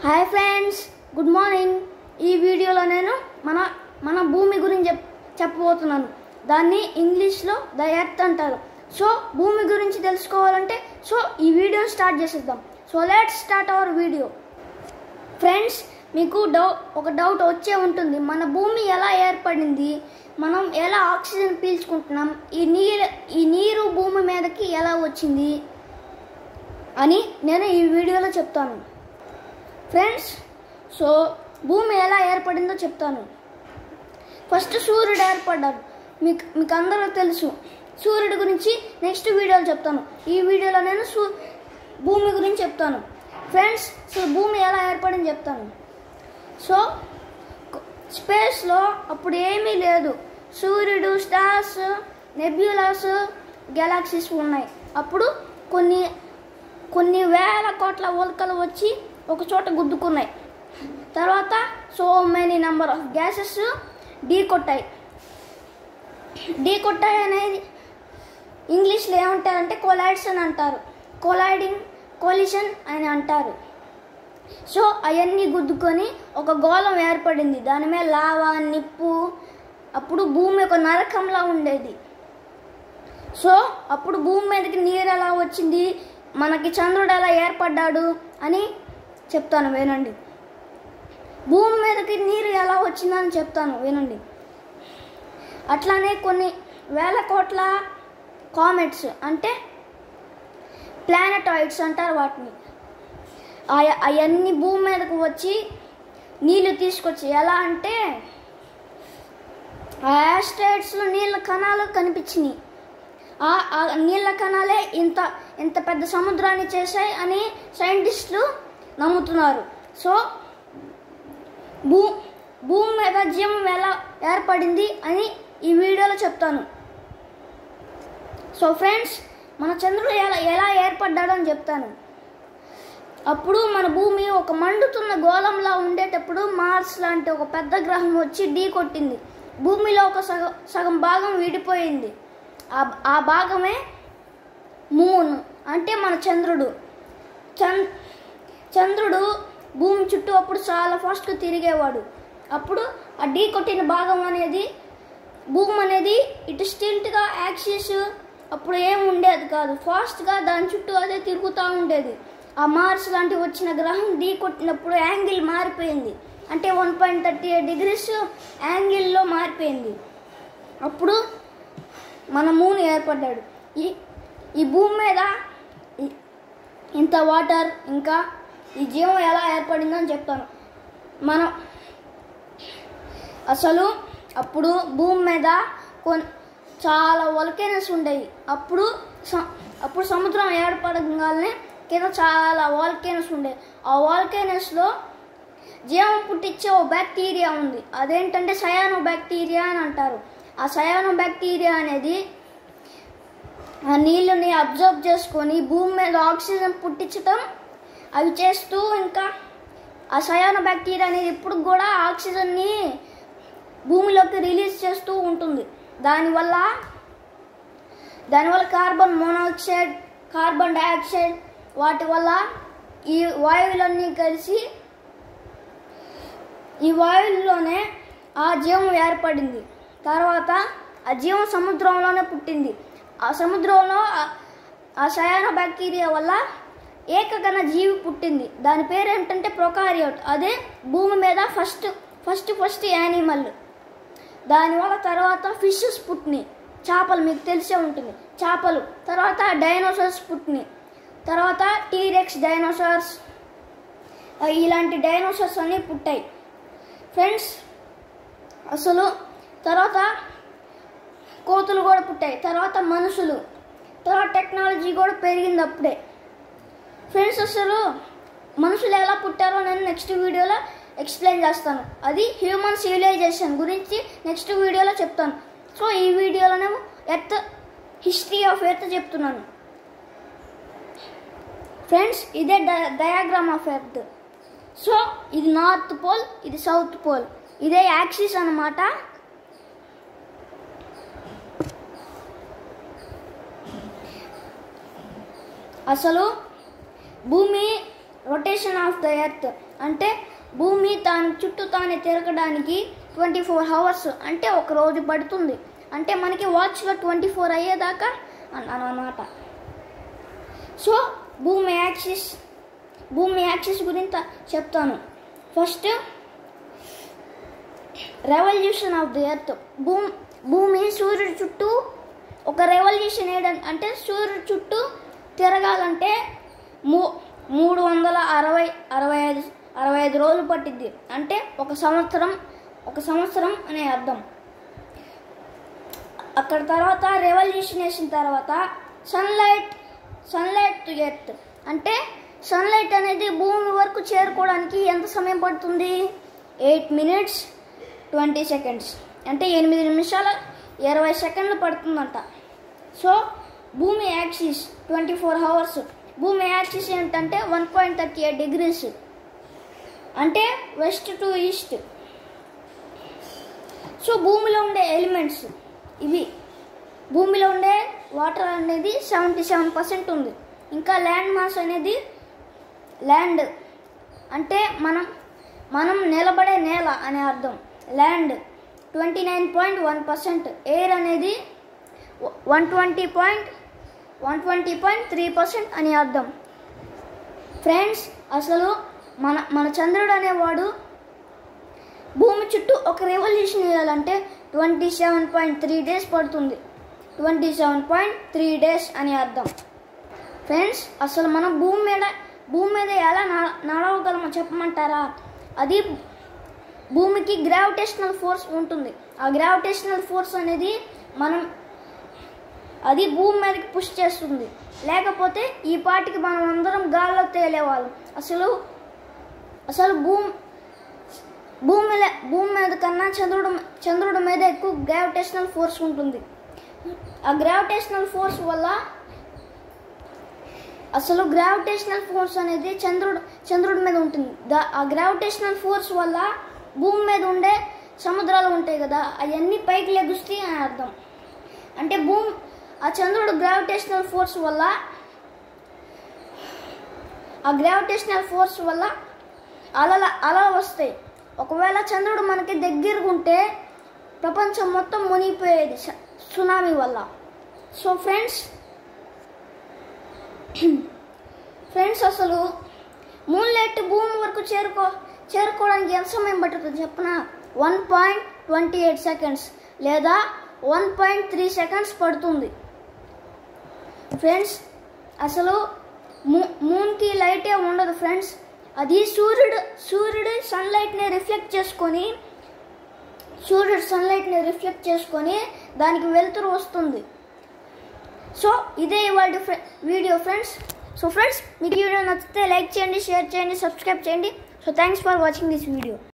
hi friends good morning ఈ వీడియోలో నేను మన మన భూమి గురించి చెప్ చెప్పబోతున్నాను దాన్ని ఇంగ్లీష్లో ద ఎర్త్ అంటారు సో భూమి గురించి తెలుసుకోవాలంటే సో ఈ వీడియోని స్టార్ట్ చేసేద్దాం so let's start our video friends మీకు డౌ ఒక డౌట్ వచ్చే ఉంటుంది మన భూమి ఎలా ఏర్పడింది మనం ఎలా ఆక్సిజన్ పీల్చుకుంటున్నాం ఈ నీరు ఈ నీరు భూమి మీదకి ఎలా వచ్చింది అని నేను ఈ వీడియోలో చెప్తాను ఫ్రెండ్స్ సో భూమి ఎలా ఏర్పడిందో చెప్తాను ఫస్ట్ సూర్యుడు ఏర్పడ్డాడు మీకు మీకు అందరూ తెలుసు సూర్యుడి గురించి నెక్స్ట్ వీడియోలో చెప్తాను ఈ వీడియోలో నేను సూ భూమి గురించి చెప్తాను ఫ్రెండ్స్ సో భూమి ఎలా ఏర్పడింది చెప్తాను సో స్పేస్లో అప్పుడు ఏమీ లేదు సూర్యుడు స్టార్స్ నెబ్యులాస్ గెలాక్సీస్ ఉన్నాయి అప్పుడు కొన్ని కొన్ని వేల కోట్ల ఉల్కలు వచ్చి ఒక చోట గుద్దుకున్నాయి తర్వాత so many number of gases ఢీ కొట్టాయి ఢీ కొట్టాయి అనేది ఇంగ్లీష్లో ఏమంటారంటే కొలైడ్స్ అని అంటారు కొలైడింగ్ కొలిషన్ అని అంటారు సో అవన్నీ గుద్దుకొని ఒక గోళం ఏర్పడింది దాని మీద లావా నిప్పు అప్పుడు భూమి ఒక నరకంలా ఉండేది సో అప్పుడు భూమి మీదకి నీరు ఎలా వచ్చింది మనకి చంద్రుడు ఎలా ఏర్పడ్డాడు అని చెప్తాను వినండి భూమి మీదకి నీరు ఎలా వచ్చిందని చెప్తాను వినండి అట్లానే కొన్ని వేల కోట్ల కామెట్స్ అంటే ప్లానటాయిడ్స్ అంటారు వాటిని అవన్నీ భూమి మీదకు వచ్చి నీళ్లు తీసుకొచ్చి ఎలా అంటే ఆ యాస్టైడ్స్లో నీళ్ళ కణాలు కనిపించినాయి ఆ ఆ నీళ్ళ కణాలే ఇంత ఇంత పెద్ద సముద్రాన్ని చేశాయి అని సైంటిస్టులు నమ్ముతున్నారు సో భూ భూమి మీద జీవం ఎలా ఏర్పడింది అని ఈ వీడియోలో చెప్తాను సో ఫ్రెండ్స్ మన చంద్రుడు ఎలా ఎలా ఏర్పడ్డాడో అని చెప్తాను అప్పుడు మన భూమి ఒక మండుతున్న గోళంలా ఉండేటప్పుడు మార్స్ లాంటి ఒక పెద్ద గ్రహం వచ్చి ఢీ కొట్టింది భూమిలో ఒక సగం సగం భాగం విడిపోయింది ఆ ఆ భాగమే మూన్ అంటే మన చంద్రుడు చంద్ చంద్రుడు భూమి చుట్టూ అప్పుడు చాలా ఫాస్ట్గా తిరిగేవాడు అప్పుడు ఆ ఢీ కొట్టిన భాగం అనేది భూమి అనేది ఇటు స్టిల్ట్గా యాక్సిస్ అప్పుడు ఏం ఉండేది కాదు ఫాస్ట్గా దాని చుట్టూ అదే తిరుగుతూ ఉండేది ఆ మార్స్ లాంటి వచ్చిన గ్రహం ఢీ కొట్టినప్పుడు యాంగిల్ మారిపోయింది అంటే one point thirty eight degrees యాంగిల్లో మారిపోయింది అప్పుడు మన మూన్ ఏర్పడ్డాడు ఈ ఈ భూమి మీద ఈ- ఇంత వాటర్ ఇంకా ఈ జీవం ఎలా ఏర్పడిందో అని చెప్తాను మనం అసలు అప్పుడు భూమి మీద కొన్ చాలా వల్కేనస్ ఉండేవి అప్పుడు స- అప్పుడు సముద్రం ఏర్పడగానే కింద చాలా వాల్కేనస్ ఉండేవి ఆ వాల్కేనస్లో జీవం పుట్టించే ఓ బ్యాక్టీరియా ఉంది అదేంటంటే సయానో బ్యాక్టీరియా అని అంటారు ఆ సయానో బ్యాక్టీరియా అనేది ఆ నీళ్ళని అబ్జర్వ్ చేసుకొని భూమి మీద ఆక్సిజన్ పుట్టించటం అవి చేస్తూ ఇంకా ఆ సయానో బ్యాక్టీరియా అనేది ఇప్పుడు కూడా ఆక్సిజన్ని భూమిలోకి రిలీజ్ చేస్తూ ఉంటుంది దానివల్ల దానివల్ల కార్బన్ మోనాక్సైడ్ కార్బన్ డైఆక్సైడ్ వాటి వల్ల ఈ వాయువులన్నీ కలిసి ఈ వాయువుల్లోనే ఆ జీవం ఏర్పడింది తర్వాత ఆ జీవం సముద్రంలోనే పుట్టింది ఆ సముద్రంలో ఆ- ఆ సయాన బ్యాక్టీరియా వల్ల ఏకగణ జీవి పుట్టింది దాని పేరు ఏంటంటే ప్రొకారియోట్ అదే భూమి మీద ఫస్ట్ ఫస్ట్ ఫస్ట్ యానిమల్ దానివల్ల తర్వాత ఫిషెస్ పుట్టినాయి చేపలు మీకు తెలిసే ఉంటుంది చేపలు తర్వాత డైనోసార్స్ పుట్టినాయి తర్వాత టీరెక్స్ డైనోసార్స్ ఇలాంటి డైనోసార్స్ అన్నీ పుట్టాయి ఫ్రెండ్స్ అసలు తర్వాత కోతులు కూడా పుట్టాయి తర్వాత మనుషులు తర్వాత టెక్నాలజీ కూడా పెరిగింది అప్పుడే ఫ్రెండ్స్ అసలు మనుషులు ఎలా పుట్టారో నేను నెక్స్ట్ వీడియోలో ఎక్స్ప్లెయిన్ చేస్తాను అది హ్యూమన్ సివిలైజేషన్ గురించి నెక్స్ట్ వీడియోలో చెప్తాను సో ఈ వీడియోలోనేమో ఎర్త్ హిస్టరీ ఆఫ్ ఎర్త్ చెప్తున్నాను ఫ్రెండ్స్ ఇదే డయాగ్రామ్ ఆఫ్ ఎర్త్ సో ఇది నార్త్ పోల్ ఇది సౌత్ పోల్ ఇదే యాక్సిస్ అన్నమాట అసలు భూమి రొటేషన్ ఆఫ్ ద ఎర్త్ అంటే భూమి తాను చుట్టూ తానే తిరగడానికి ట్వంటీ ఫోర్ అవర్స్ అంటే ఒక రోజు పడుతుంది అంటే మనకి వాచ్లో ట్వంటీ ఫోర్ అయ్యేదాకా అన్- అన్నమాట సో భూమి యాక్సిస్ భూమి యాక్సిస్ గురించి చెప్తాను first revolution of the earth భూమి భూమి సూర్యుడి చుట్టూ ఒక రెవల్యూషన్ వేయడం అంటే సూర్యుడి చుట్టూ తిరగాలంటే మూ మూడు వందల అరవై అరవై ఐదు అరవై ఐదు రోజులు పట్టిద్ది అంటే ఒక సంవత్సరం ఒక సంవత్సరం అనే అర్థం అక్కడ తర్వాత రెవల్యూషన్ వేసిన తర్వాత సన్లైట్ సన్లైట్ టు ఎర్త్ అంటే సన్లైట్ అనేది భూమి వరకు చేరుకోవడానికి ఎంత సమయం పడుతుంది ఎయిట్ మినిట్స్ ట్వంటీ సెకండ్స్ అంటే ఎనిమిది నిమిషాల ఇరవై సెకండ్లు పడుతుందంట సో భూమి యాక్సిస్ ట్వంటీ ఫోర్ అవర్స్ భూమి యాక్సిస్ ఏంటంటే one point thirty eight degrees అంటే వెస్ట్ టు ఈస్ట్ సో భూమిలో ఉండే ఎలిమెంట్స్ ఇవి భూమిలో ఉండే వాటర్ అనేది సెవెంటీ సెవెన్ పర్సెంట్ ఉంది ఇంకా ల్యాండ్ మాస్ అనేది ల్యాండ్ అంటే మనం మనం నిలబడే నేల అనే అర్థం land twenty nine point one percent air అనేది one twenty point one twenty point three percent అని అర్థం ఫ్రెండ్స్ అసలు మన మన చంద్రుడు అనేవాడు భూమి చుట్టూ ఒక రెవల్యూషన్ వేయాలంటే twenty seven point three days పడుతుంది twenty seven point three days అని అర్థం ఫ్రెండ్స్ అసలు మనం భూమి మీద భూమి మీద ఎలా న- నడవగలమో చెప్పమంటారా అది భూమికి గ్రావిటేషనల్ ఫోర్స్ ఉంటుంది ఆ గ్రావిటేషనల్ ఫోర్స్ అనేది మనం అది భూమి మీదకి పుష్ చేస్తుంది లేకపోతే ఈ పాటికి మనం అందరం గాల్లో తేలేవాళ్ళం అసలు అసలు భూమి భూమి లే- భూమి మీద కన్నా చంద్రుడు చంద్రుడి మీద ఎక్కువ గ్రావిటేషనల్ ఫోర్స్ ఉంటుంది ఆ గ్రావిటేషనల్ ఫోర్స్ వల్ల అసలు గ్రావిటేషనల్ ఫోర్స్ అనేది చంద్రుడు చంద్రుడి మీద ఉంటుంది దా ఆ గ్రావిటేషనల్ ఫోర్స్ వల్ల భూమి మీద ఉండే సముద్రాలు ఉంటాయి కదా అవన్నీ పైకి లెగుస్తాయి అని అర్థం అంటే భూమి ఆ చంద్రుడు గ్రావిటేషనల్ ఫోర్స్ వల్ల ఆ గ్రావిటేషనల్ ఫోర్స్ వల్ల అలల అలలు వస్తాయి ఒకవేళ చంద్రుడు మనకి దగ్గరగా ఉంటే ప్రపంచం మొత్తం మునిగిపోయేది స- సునామీ వల్ల సో ఫ్రెండ్స్ ఫ్రెండ్స్ అసలు మూన్ లైట్ భూమి వరకు చేరుకో చేరుకోవడానికి ఎంత సమయం పట్టుతుంది చెప్పన one point twenty eight seconds లేదా వన్ పాయింట్ త్రీ సెకండ్స్ పడుతుంది ఫ్రెండ్స్ అసలు మూ మూన్కి లైటే ఉండదు ఫ్రెండ్స్ అది సూర్యుడు సూర్యుడు సన్లైట్ని రిఫ్లెక్ట్ చేసుకొని సూర్యుడు సన్లైట్ని రిఫ్లెక్ట్ చేసుకొని దానికి వెలుతురు వస్తుంది సో ఇదే ఇవాళ వీడియో ఫ్రెండ్స్ సో ఫ్రెండ్స్ మీకు ఈ వీడియో నచ్చితే లైక్ చేయండి షేర్ చేయండి సబ్స్క్రైబ్ చేయండి so thanks for watching this video